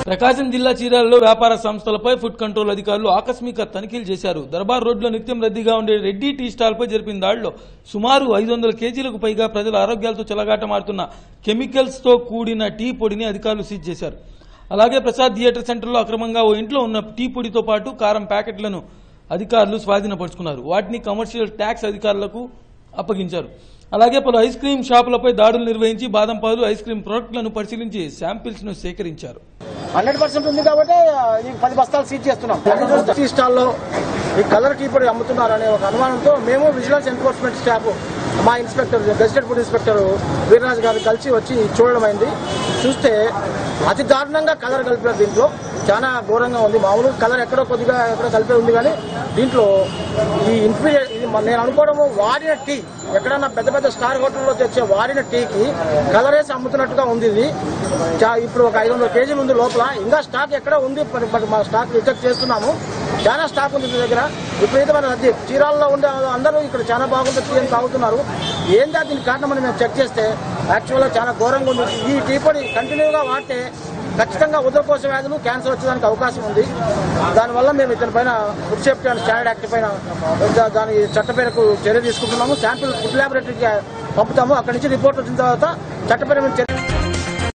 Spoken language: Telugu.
ప్రకాశం జిల్లా చీరాలలో వ్యాపార సంస్థలపై ఫుడ్ కంట్రోల్ అధికారులు ఆకస్మిక తనిఖీలు చేశారు దర్బార్ రోడ్లో నిత్యం రద్దీగా ఉండే రెడ్డి టీ స్టాల్పై జరిపిన దాడిలో సుమారు ఐదు వందల కేజీలకు పైగా ప్రజల ఆరోగ్యాలతో చెలగాటమాడుతున్న కెమికల్స్తో కూడిన టీ పొడిని అధికారులు సీజ్ చేశారు అలాగే ప్రసాద్ థియేటర్ సెంటర్లో అక్రమంగా ఓ ఇంట్లో ఉన్న టీ పొడితో పాటు కారం ప్యాకెట్లను అధికారులు స్వాధీనపరుచుకున్నారు వాటిని కమర్షియల్ ట్యాక్స్ అధికారులకు అప్పగించారు అలాగే పలు ఐస్ క్రీం షాపులపై దాడులు నిర్వహించి బాదం పాలు ఐస్ క్రీం ప్రొడక్టులను పరిశీలించి శాంపిల్స్ ను సేకరించారు హండ్రెడ్ పర్సెంట్ ఉంది కాబట్టి ఈ పది బస్తాలు సీజ్ చేస్తున్నాం టీ స్టాల్లో ఈ కలర్ టీ పొడి అమ్ముతున్నారనే ఒక అనుమానంతో మేము విజిలెన్స్ ఎన్ఫోర్స్మెంట్ స్టాఫ్ మా inspector gazetted food inspector Veerraju గారు కలిసి వచ్చి చూడడం అయింది చూస్తే అతి దారుణంగా కలర్ కలిపారు దీంట్లో చాలా ఘోరంగా ఉంది మామూలు కలర్ ఎక్కడో కొద్దిగా ఎక్కడో కలిపే ఉంది కానీ దీంట్లో ఈ ఇన్ఫీరియర్ ఇది మ- నేను అనుకోవడము వాడిన టీ ఎక్కడన్నా పెద్ద పెద్ద స్టార్ హోటల్లో తెచ్చే వాడిన టీకి కలర్ వేసి అమ్ముతున్నట్టుగా ఉంది ఇది చా- ఇప్పుడు ఒక ఐదు వందల కేజీలు ఉంది లోపల ఇంకా స్టాక్ ఎక్కడ ఉంది బట్ బట్ మా స్టాక్ రిజెక్ట్ చేస్తున్నాము చాలా స్టాక్ ఉంది మీ దగ్గర విపరీతమైన రద్దీ చీరాల్లో ఉండే అందరూ ఇక్కడ చాలా బాగుంటుంది టీ అని తాగుతున్నారు ఏందా దీనికి కారణం అని మేము చెక్ చేస్తే యాక్చువల్గా చాలా ఘోరంగా ఉంది ఈ టీ పొడి కంటిన్యూగా వాడితే ఖచ్చితంగా ఉదరకోశ వ్యాధులు క్యాన్సర్ వచ్చేదానికి అవకాశం ఉంది దానివల్ల మేము ఇతని పైన food safety and standard act పైన దా- దాని చట్ట మేరకు చర్య తీసుకుంటున్నాము శాంపిల్ ఫుడ్ ల్యాబొరేటరీకి పంపుతాము అక్కడి నుంచి రిపోర్ట్ వచ్చిన తర్వాత చట్టపరమైన చర్య